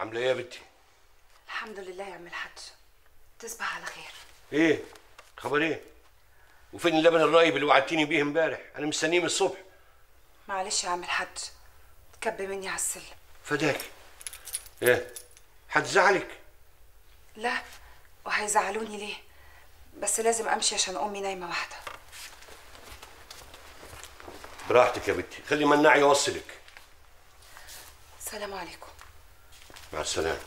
عامله ايه يا بنتي الحمد لله يا عم الحاج تصبح على خير ايه خبر ايه وفين اللبن الرايب اللي وعدتيني بيه امبارح انا مستنيه من الصبح معلش يا عم الحاج تكب مني على السلم فداك ايه هتزعلك لا وهيزعلوني ليه بس لازم امشي عشان امي نايمه واحده براحتك يا بنتي خلي مناع يوصلك السلام عليكم مع السلامه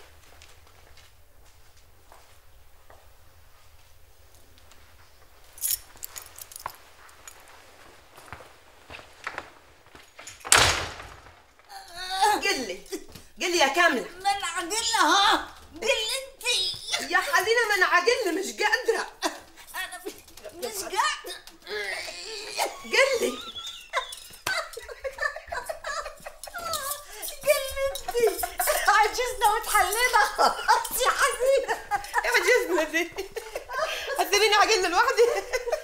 قل لي قل لي يا كاملة من عقلها قل انت يا حزينة من عقل مش قادرة انا مش مش قاعده قل لي قل انت عجزنا وتحلينا خلاص يا حزينه عجزنا دي هتسيبيني عقلنا لوحدي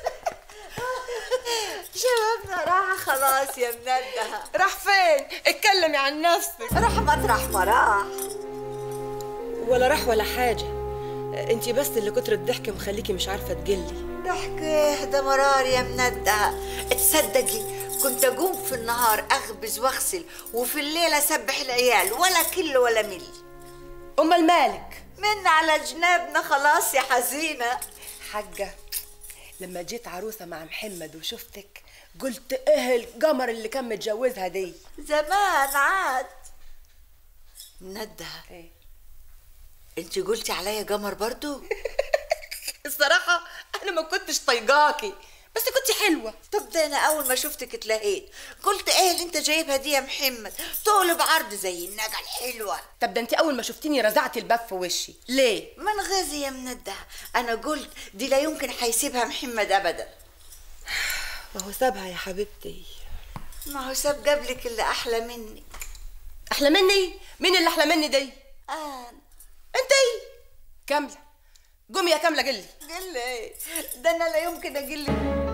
شبابنا راح خلاص يا منده راح فين اتكلمي عن نفسك راح مطرح ما راح ولا راح ولا حاجة انتي بس اللي كتر الضحك مخليكي مش عارفة تقلي ضحك ده مرار يا منده تصدقي كنت اقوم في النهار اخبز واغسل وفي الليل اسبح العيال ولا كل ولا مل امال مالك من على جنابنا خلاص يا حزينه حاجة لما جيت عروسة مع محمد وشفتك قلت ايه القمر اللي كان متجوزها دي زمان عاد منده ايه انت قلتي عليا قمر برضو الصراحة انا ما كنتش طايقاكي بس كنت حلوة طب ده انا اول ما شفتك اتلهيت قلت ايه اللي انت جايبها دي يا محمد طول بعرض زي النجا الحلوه طب ده انت اول ما شفتيني رزعتي الباب في وشي ليه من غازي يا منده انا قلت دي لا يمكن حيسيبها محمد ابدا ما هو سابها يا حبيبتي ما هو ساب قبلك اللي احلى منك احلى مني مين اللي احلى مني دي انا انتي كاملة قومي يا كاملة قلي قال لي ده انا لا يمكن اقول لك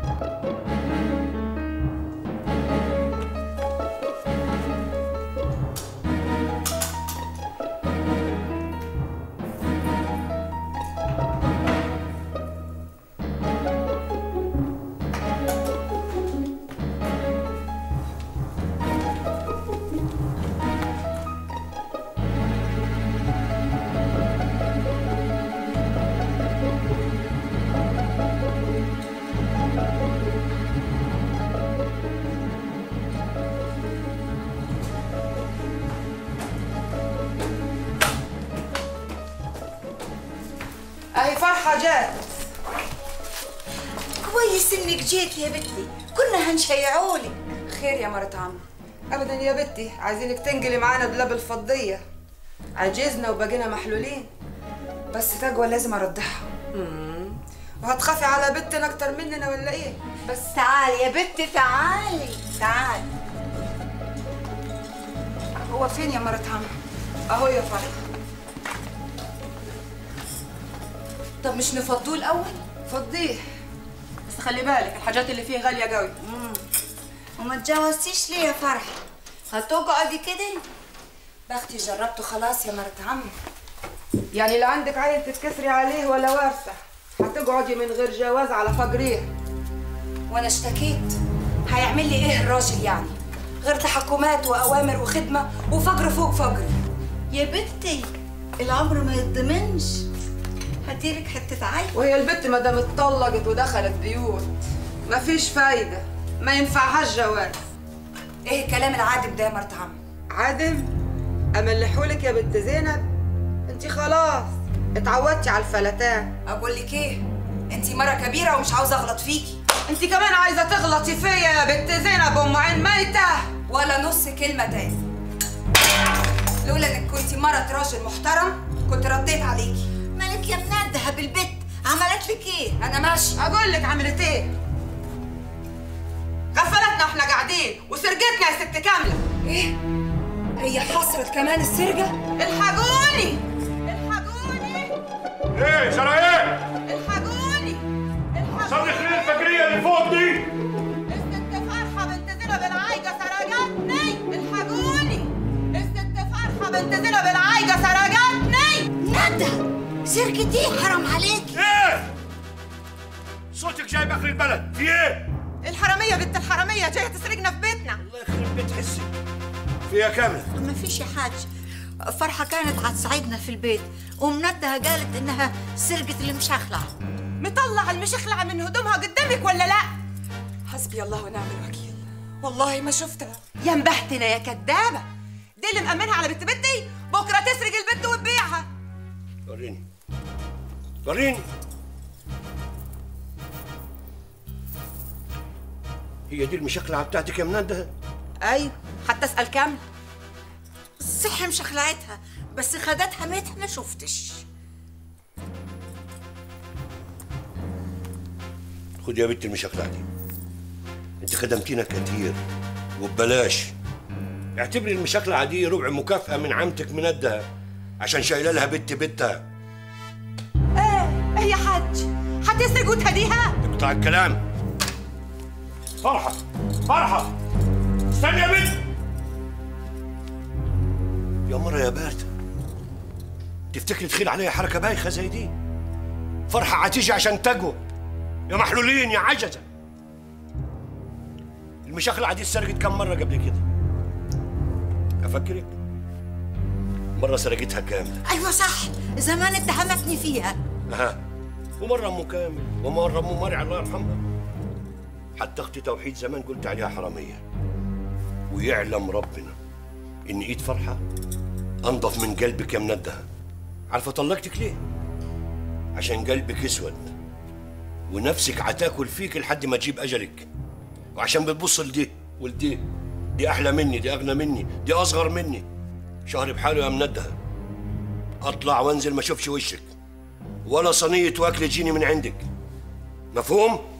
اهي فرحة جات كويس انك جيت يا بنتي كنا هنشيعولك خير يا مرات عم ابدا يا بنتي عايزينك تنقلي معانا دولاب الفضية عجزنا وبقينا محلولين بس تجوى لازم اردحها وهتخافي على بنتنا اكتر مننا ولا ايه بس تعالي يا بنتي تعالي تعالي هو فين يا مرات عم اهو يا فرحة طب مش نفضوه الاول فضيه بس خلي بالك الحاجات اللي فيه غالية قوي وما تجوزتيش ليه يا فرحة هتقعدي كده بختي جربته خلاص يا مرات عم يعني لا عندك عيل تتكسري عليه ولا وارثة هتقعدي من غير جواز على فجريه وانا اشتكيت هيعمل لي ايه الراجل يعني غير تحكمات واوامر وخدمه وفجر فوق فجر يا بنتي العمر ما يتضمنش هديلك حتة عيل وهي البت ما دام اتطلقت ودخلت بيوت مفيش فايدة ما ينفعهاش جواز ايه الكلام العادب ده يا مرت عم عادم املحولك يا بنت زينب انت خلاص اتعودتي على الفلتان اقول لك ايه انتي مره كبيره ومش عاوزه اغلط فيكي انت كمان عايزه تغلطي فيا يا بنت زينب ام عين ميته ولا نص كلمه تاني لولا انك كنتي مرة راجل محترم كنت رديت عليكي مالك يا منادها بالبت عملت لك ايه انا ماشي اقول لك عملت ايه غفلتنا واحنا قاعدين وسرقتنا يا ست كامله ايه هي حصرت كمان السرقه الحقوني الحقوني ايه شرع ايه الحقوني صلي خلال الفجريه اللي فوق دي الست فرحة بنت زينب العايجة سرقتني الحقوني الست فرحة بنت زينب العايجة سرقة ايه حرام عليك ايه صوتك جايب اخر البلد في ايه الحرامية بنت الحرامية جاية تسرقنا في بيتنا الله يخرب بيت حسي فيها كامله ما فيش يا حاج فرحة كانت هتساعدنا في البيت ومندها قالت انها سرقة المشخلع مطلع المشخلعة من هدومها قدامك ولا لا حسبي الله ونعم الوكيل والله ما شفتها يا مبهتنة يا كدابة دي اللي مأمنها على بنت بنتي بكرة تسرق البنت وتبيعها وريني وريني هي دي المشكلة بتاعتك يا منده ايوه حتى اسأل كامل صح مشخلعتها بس خدتها ميتها ما شفتش خد يا بنت المشكلة دي انت خدمتينا كتير وببلاش اعتبري المشكلة دي ربع مكافأة من عمتك مندها عشان شايله لها بنت بنتها ايه ايه يا حاج هتسرق وتهديها اقطع الكلام فرحة فرحة استني يا بنت يا مرة يا باردة تفتكري تخيل عليا حركة بايخة زي دي فرحة هتيجي عشان تقوى يا محلولين يا عجزة المشاخلة دي سرقت كم مرة قبل كده أفكرك مرة سرقتها كاملة ايوه صح زمان اتهمتني فيها أها ومرة أم كامل ومرة أم مرعي الله يرحمها حتى أختي توحيد زمان قلت عليها حرامية ويعلم ربنا إن إيد فرحة أنضف من قلبك يا مندها عارفة طلقتك ليه؟ عشان قلبك أسود ونفسك عتاكل فيك لحد ما تجيب أجلك وعشان بتبص لدي ولدي دي أحلى مني دي أغنى مني دي أصغر مني شهر بحاله يا مندها أطلع وأنزل ما أشوفش وشك ولا صينية واكل تجيني من عندك مفهوم؟